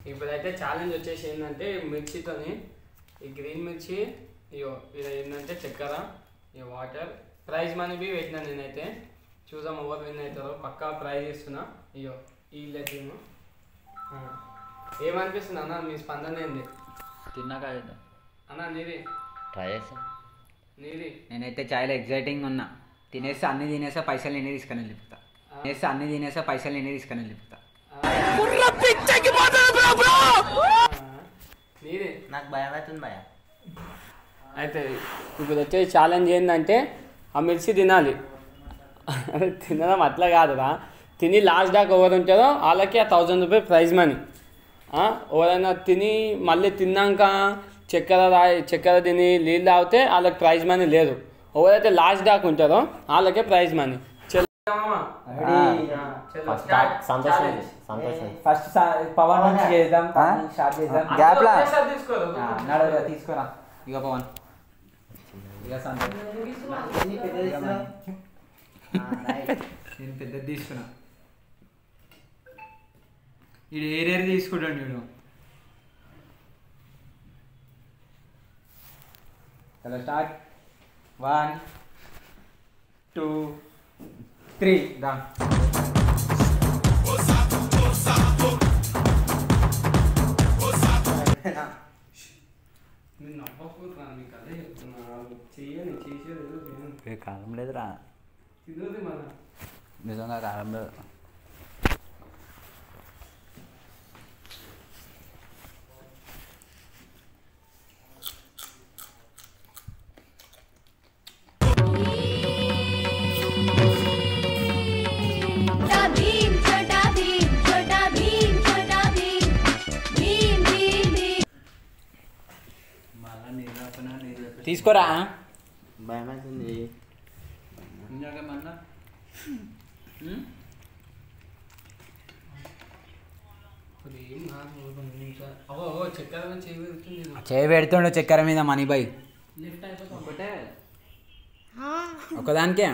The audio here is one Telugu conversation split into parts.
ఇప్పుడైతే ఛాలెంజ్ వచ్చేసి ఏంటంటే మిర్చితోని ఈ గ్రీన్ మిర్చి ఇయో ఇది ఏంటంటే చక్కెర ఈ వాటర్ ప్రైజ్ మనీ బి పెట్టినా నేనైతే చూద్దాం ఎవరు విన్ అవుతారో పక్కా ప్రైజ్ ఇస్తున్నా ఇయో ఈ టీమ్ ఏమనిపిస్తుంది అన్న మీ స్పందన ఏంది తిన్నాక అన్న నీది ట్రై చేస్తాం నీది నేనైతే చాలా ఎగ్జైటింగ్ ఉన్నా తినేస్తే అన్ని తినేసా పైసలు నేనే తీసుకొని వెళ్ళిపోతా తినేస్తే అన్ని తినేసా పైసలు నేనే తీసుకొని వెళ్ళిపోతా నీది నాకు భయం అవుతుంది భయ అయితే ఇప్పుడు వచ్చే ఛాలెంజ్ ఏంటంటే ఆ మిర్చి తినాలి అరే తినడం అట్లా కాదురా తిని లాస్ట్ దాకా ఎవరు ఉంటారో వాళ్ళకి ఆ థౌజండ్ రూపీస్ ప్రైజ్ మనీ ఎవరైనా తిని మళ్ళీ తిన్నాక చక్కెర రాయి చక్కెర తిని నీళ్ళు తాగితే వాళ్ళకి ప్రైజ్ మనీ లేదు ఎవరైతే లాస్ట్ దాకా ఉంటారో వాళ్ళకే ప్రైజ్ మనీ సంతోషం సంతోషం ఫస్ట్ పవన్ నుంచి చేద్దాం స్టార్ట్ చేద్దాం గ్యాప్ లా నడు తీసుకోరా ఇక పవన్ ఇక సంతోష్ నేను పెద్దది తీసుకున్నా ఇడు ఏరేరు తీసుకుంటాడు వీడు hello start one two three దా నేను నవ్వకూడదు మీకు అదే చెప్తున్నా చెయ్యని చేసేది ఏదో చేయను. కాలం లేదురా తినదు మన నిజంగా కాలం లేదు छोटा भीम छोटा भीम छोटा भीम छोटा भीम भीम भीम भीम తీసుకోరా భయం అవుతుంది ఇందాకేమన్నా ఇప్పుడు ఏం కాదు రెండు నిమిషాలు అవో అవో చక్కెర మీద చేయి పెడుతుంది నేను. చేయి పెడుతుండు చక్కెర మీద మనీబాయ్ లిఫ్ట్ అయిపోతాం ఒకటే ఒకదానికే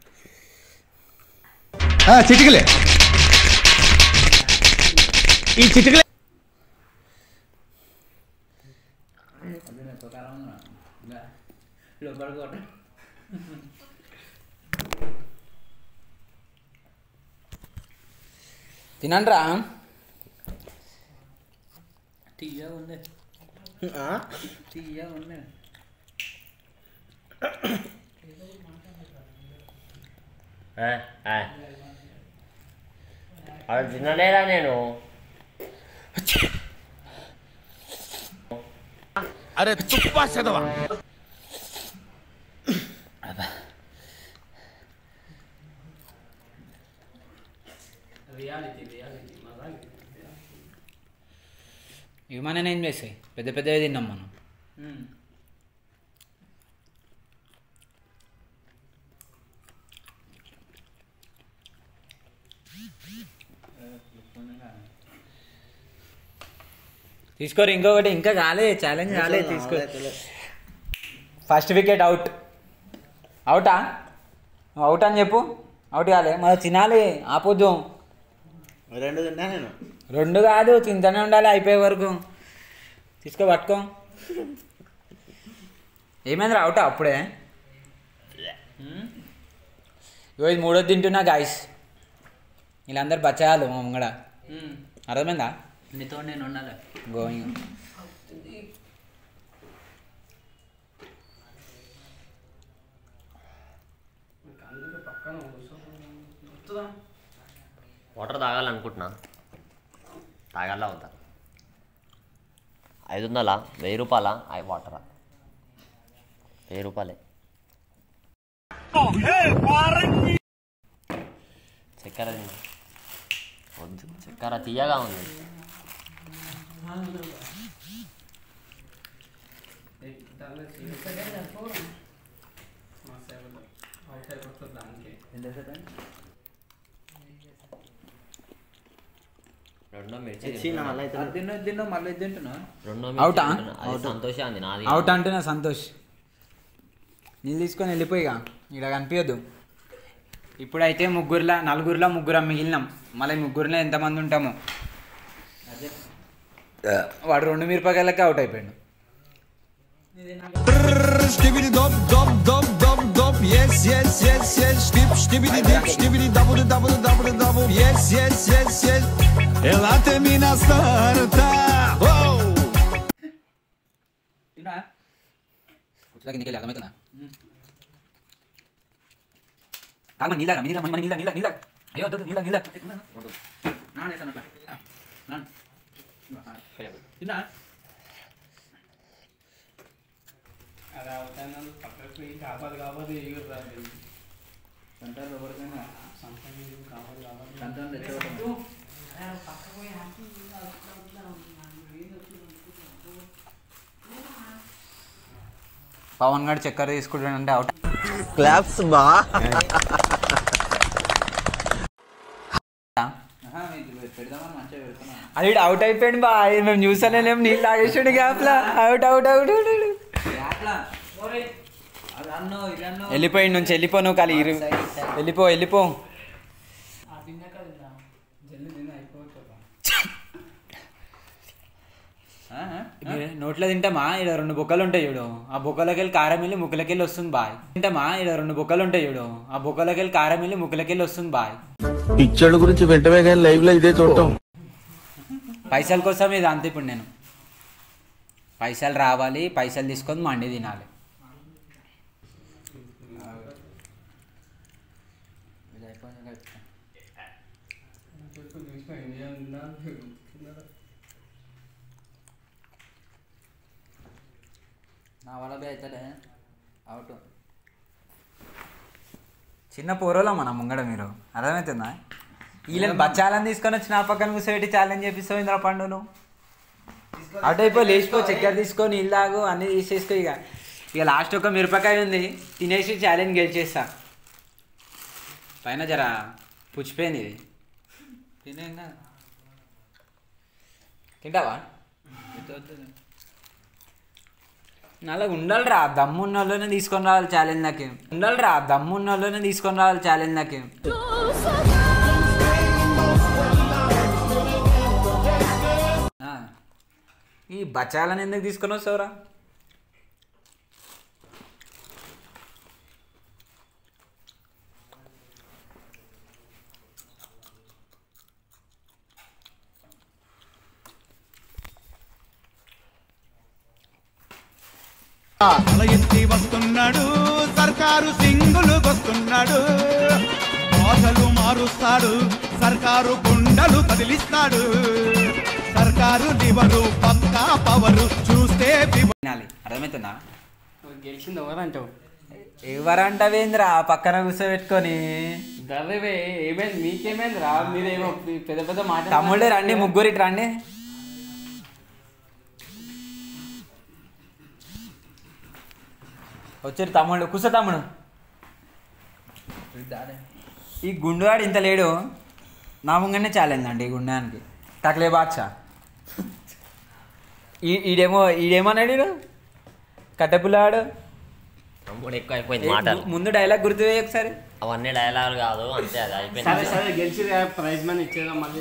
చిటికలే ఈ చిటికలే తినండ్రా తీయగా ఉంది తీయగా ఉంది అది తినలేదా నేను అరే తుప్పా చదవా రియాలిటీ రియాలిటీ మళ్ళా ఇవి మనం ఏం చేస్తాయి పెద్ద పెద్దవి తిన్నాం మనం తీసుకోరు ఇంకొకటి ఇంకా కాలే ఛాలెంజ్ కాలే తీసుకో ఫస్ట్ వికెట్ అవుట్ అవుటా అవుట్ అని చెప్పు అవుట్ కాలే మరి తినాలి ఆపొద్దు రెండు తిన్నా నేను రెండు కాదు తింటూనే ఉండాలి అయిపోయే వరకు తీసుకో పట్టుకో ఏమైంది అవుటా అప్పుడే హ్మ్? ఇగో ఇది మూడోది తింటున్నా గాయస్ వీళ్ళందరూ బచ్చాయాలు మా ముంగడ అర్థమైందా నీతో నేను ఉండాలి గోయింగ్ అందుకే పక్కన కూర్చోకుండా వస్తుందా వాటర్ తాగాలనుకుంటున్నా తాగాల అవుతా ఐదు వందలా వెయ్యి రూపాయలా ఐ వాటరా వెయ్యి రూపాయలే చక్కెర తిన్నా. వద్దు చక్కెర తీయగా ఉంది అవుట్ అయిపోతుంది దానికి రెండో మిర్చి తింటున్నా. తిన్నా తిన్నా మళ్ళీ తింటున్నా రెండో అవుటా? మిర్చి తింటున్నా. అది సంతోషం అంది నాది అవుట్ అంటున్నా సంతోష్ నీళ్ళు తీసుకొని వెళ్ళిపోయిగా ఇక్కడ కనిపించద్దు ఇప్పుడైతే ముగ్గురులా నలుగురిలో ముగ్గురం మిగిలినాం మళ్ళీ ముగ్గురులో ఎంతమంది ఉంటామో వాడు రెండు మిరపకాయలకి అవుట్ అయిపోయాడు Skibidi dop dop dop dop dop yes yes yes yes skip skibidi dip skibidi double double double double yes yes yes yes ela termina starta oh కూర్చోడానికి నీళ్ళు అర్థమవుతుందా కాదు నీళ్ళ నీళ్ళ మన నీళ్ళ నీళ్ళ నీళ్ళ అయ్యో వద్దు నీళ్ళ నీళ్ళ అలా అవుతాను పక్కకు పోయి కాపాడు కాపాడు ఎగురు రాదు కావాలి కావాలి పవన్ గారు చక్కెర తీసుకుంటాడంటే అవుట్ క్లాప్స్ బా అది అవుట్ అయిపోయాడు బా మేము చూసానే లేము నీళ్ళు తాగేసాడు గ్యాప్ లా అవుట్ అవుట్ అవుట్ వెళ్ళిపోయి నుంచి వెళ్ళిపో నువ్వు ఖాళీ ఇరు వెళ్ళిపో వెళ్ళిపో జల్లి తిని అయిపోతుందా నోట్లో తింటామా ఇక్కడ రెండు బొక్కలు ఉంటాయి చూడు ఆ బొక్కలకి వెళ్ళి కారం వెళ్ళి ముక్కలకి వెళ్ళి వస్తుంది బాయ్ తింటామా ఇక్కడ రెండు బొక్కలు ఉంటాయి చూడు ఆ బొక్కలకి వెళ్ళి కారం వెళ్ళి ముక్కలకి వెళ్ళి వస్తుంది బాయ్ పిక్చర్ల గురించి వెంటనే కానీ లైవ్ లో ఇదే చూడటం పైసల కోసం ఇది అంతే ఇప్పుడు నేను పైసలు రావాలి పైసలు తీసుకొని మండి తినాలి నా వల్ల అవుతాడే అవుట్ చిన్న పోరోలా మన ముంగడ మీరు అర్థమవుతుందా వీళ్ళని బచ్చాలని తీసుకొని వచ్చి నా పక్కన కూర్చోబెట్టి ఛాలెంజ్ చేపిస్తావు ఇంద్ర పండు నువ్వు అటు అయిపోయి లేచిపో చక్కెర తీసుకొని నీళ్ళు తాగు అన్నీ తీసేసుకో ఇక ఇక లాస్ట్ ఒక మిరపకాయ ఉంది తినేసి ఛాలెంజ్ గెలిచేస్తా పైన జర పుచ్చిపోయింది ఇది తినేంగా తింటావా నాలుగు ఉండాలిరా దమ్మున్న వాళ్ళనే తీసుకొని రావాలి ఛాలెంజ్ నాకే ఉండాలిరా దమ్మున్న వాళ్ళనే తీసుకొని రావాలి ఛాలెంజ్ నాకే ఆ. ఈ బచాలని ఎందుకు తీసుకొని వస్తావురా తల ఎత్తి వస్తున్నాడు సర్కారు సింగులు వస్తున్నాడు భాషలు మారుస్తాడు సర్కారు గుండలు కదిలిస్తాడు సర్కారు లివరు పక్కా పవరు చూస్తే వివ- తినాలి అర్థమవుతుందా గెలిచింది ఎవరంటావు ఎవరంటవేంద్రా పక్కన కూర్చోబెట్టుకొని దర్రే ఏమైంది మీకేమైంది రా మీరేమో పెద్ద పెద్ద మాట తమ్ముళ్ళు రండి ముగ్గురు ఇటు రండి వచ్చారు తమ్ముళ్ళు కూర్చో తమ్ముడు ఈ గుండుగాడు ఇంత లేడు నా ముంగనే ఛాలెంజ్ అండి ఈ గుండానికి తక్లే బాద్షా ఈ ఈడేమో ఈడేమన్నాడు ఈడు కట్టెపుల్లాడు తమ్ముడు ఎక్కువ అయిపోయింది మాటలు ముందు డైలాగ్ గుర్తు వేయి ఒకసారి అవన్నీ డైలాగ్ కాదు అంతే అది సరే అయిపోయింది సరే గెలిచి ప్రైజ్ మనీ ఇచ్చేదా మళ్ళీ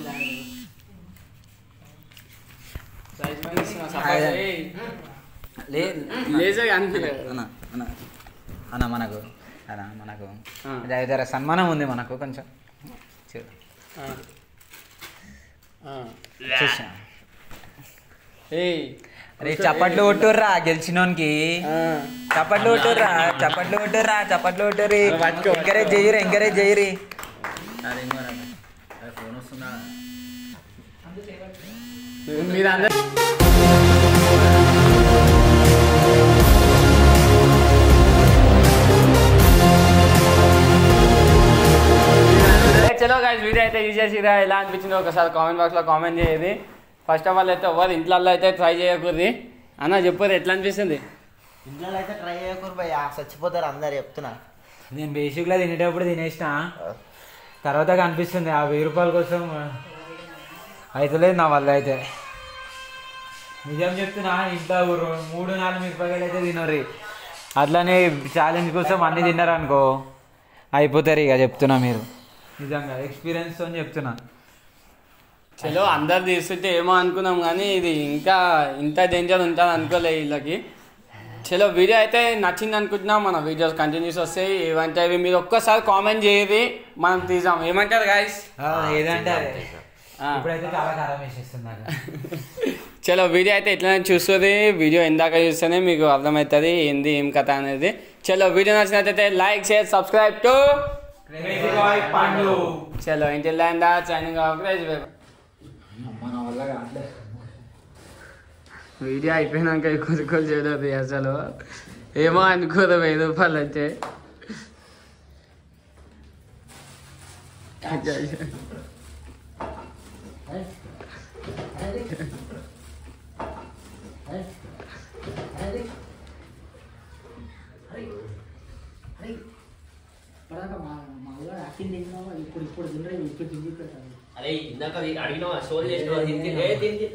ప్రైజ్ మనీ ఇస్తున్నా suppose, ఏయ్, లే లేజర్ అనిపించలేదు అన్న అన్న అన్న మనకు అన్న మనకు ఆ. జర సన్మానం ఉంది మనకు కొంచెం చూ- చూసా ఏయ్ అరే చప్పట్లు కొట్టుర్రా గెలిచినోనికి చప్పట్లు కొట్టుర్రా చప్పట్లు కొట్టుర్రా చప్పట్లు కొట్టుర్రి పట్టుకో, ఎంకరేజ్ చెయ్యరు ఎంకరేజ్ చెయ్యరి మీరు అందరు చలో గాయస్ వీడియో అయితే యూజ్ చేసిరా ఎలా అనిపించిందో ఒకసారి కామెంట్ బాక్స్లో కామెంట్ చేయది ఫస్ట్ ఆఫ్ ఆల్ అయితే ఎవరు ఇంట్లో అయితే ట్రై చేయకూడదు అన్న చెప్పరు ఎట్లా అనిపిస్తుంది ఇంట్లో అయితే ట్రై చేయకూరు భయ్యా చచ్చిపోతారు అందరు చెప్తున్నా నేను బేసిక్లో తినేటప్పుడు తినేసిన తర్వాత కనిపిస్తుంది ఆ వెయ్యి రూపాయల కోసం అయితలేదు నా వల్ల అయితే నిజం చెప్తున్నా ఇంట్లో రో- మూడు నాలుగు మిరపకాయలు అయితే తినరు అట్లానే ఛాలెంజ్ కోసం అన్ని తిన్నారు అనుకో అయిపోతారు ఇక చెప్తున్నా మీరు నిజంగా ఎక్స్పీరియన్స్తో చెప్తున్నా చలో అందరు తీస్తుంటే ఏమో అనుకున్నాం కానీ ఇది ఇంకా ఇంత డేంజర్ ఉంటుంది అనుకోలే వీళ్ళకి చలో వీడియో అయితే నచ్చింది అనుకుంటున్నాం మన వీడియోస్ కంటిన్యూస్ వస్తాయి ఏమంటే అవి మీరు ఒక్కసారి కామెంట్ చేయది మనం తీసాం ఏమంటారు గాయస్ ఆ, ఏదంటే అదే. ఆ. ఇప్పుడైతే చాలా కారం వేసేస్తుంది నాకు చలో వీడియో అయితే ఎట్లనే చూస్తుంది వీడియో ఎందాక చూస్తేనే మీకు అర్థమవుతుంది ఏంది ఏం కథ అనేది చలో వీడియో నచ్చినట్లయితే లైక్ షేర్ సబ్స్క్రైబ్ టు చలో ఇంటి ల్యాండ్ చైనింగ్ ఆఫ్ మన వల్ల కావట్లేదు వీడియో అయిపోయినాక ఎక్కువ ఎక్కువ చేయలేదు అసలు ఏమో అనుకోదు వెయ్యి రూపాయలు అంటే అరే ఇందాక అడిగిన షోల్ చేసిన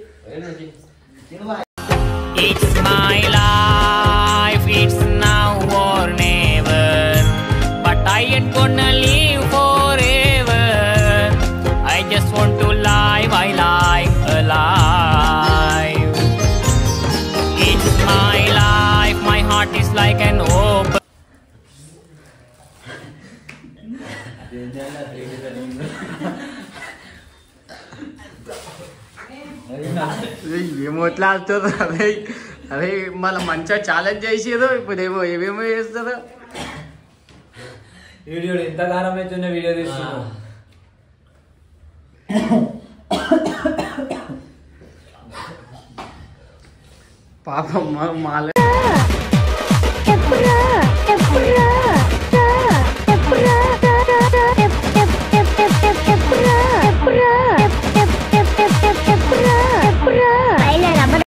It's my life, it's now or never. But I ain't gonna live forever. I just want to live, I like alive. It's my life, my heart is like an open. ఏమో ఎట్లా ఆడుతుంది అదే అదే మళ్ళీ మంచిగా ఛాలెంజ్ చేసేదో ఇప్పుడు ఏమో ఏమేమో చేస్తుందో వీడియో ఎంత కారం అవుతున్న వీడియో తీస్తున్నావు పాపం మా- మాలే